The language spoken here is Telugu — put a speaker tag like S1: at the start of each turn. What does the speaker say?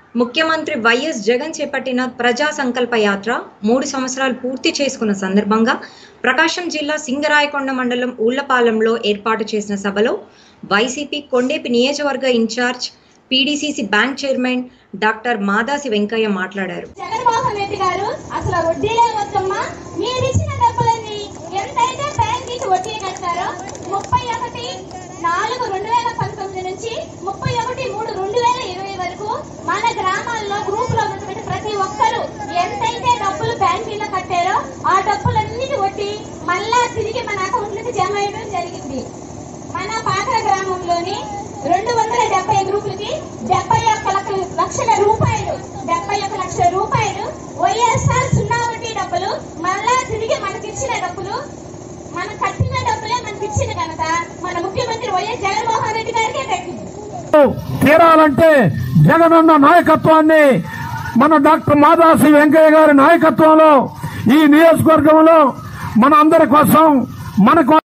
S1: ముఖ్యమంత్రి వైఎస్ జగన్ చేపట్టిన ప్రజా సంకల్ప యాత్ర మూడు సంవత్సరాలు పూర్తి చేసుకున్న సందర్భంగా ప్రకాశం జిల్లా సింగరాయకొండ మండలం ఊళ్లపాలెంలో ఏర్పాటు చేసిన సభలో వైసీపీ కొండేపి నియోజకవర్గ incharge PDCC bank chairman doctor Madasi Venkaiah మాట్లాడారు
S2: జగన్మోహన్ రెడ్డి గారు అసలు వడ్డీలే వద్దమ్మా మీరు ఇచ్చిన డబ్బులన్నీ ఎంతైతే బ్యాంకుకి వడ్డీ కట్టారో ముప్పై ఒకటి నాలుగు రెండు వేల పంతొమ్మిది నుంచి ముప్పై ఒకటి మూడు రెండు వేల ఇరవై వరకు మన గ్రామాల్లో గ్రూప్ లో ఉన్నటువంటి ప్రతి ఒక్కరు ఎంతైతే డబ్బులు బ్యాంకులో కట్టారో ఆ డబ్బులన్నిటి వడ్డీ మళ్ళా తిరిగి మన అకౌంట్లకు జమ అయ్యడం జరిగింది మన పాకర గ్రామంలోని రెండు వందల డెబ్బై గ్రూపులకి డెబ్బై ఒక్క లక్ష- లక్షల రూపాయలు డెబ్బై ఒక్క లక్షల రూపాయలు వైఎస్ఆర్ సున్నా వడ్డీ డబ్బులు మళ్ళా తిరిగి మనకిచ్చిన డబ్బులు మన కట్టిన డబ్బులే మనకి ఇచ్చిన కనుక మన ముఖ్యమంత్రి వైఎస్ జగన్మోహన్ రెడ్డి గారికే దక్కింది
S3: తీరాలంటే జగనన్న నాయకత్వాన్ని మన డాక్టర్ మాదాసి వెంకయ్య గారి నాయకత్వంలో ఈ నియోజకవర్గంలో మన అందరి కోసం మన కోసం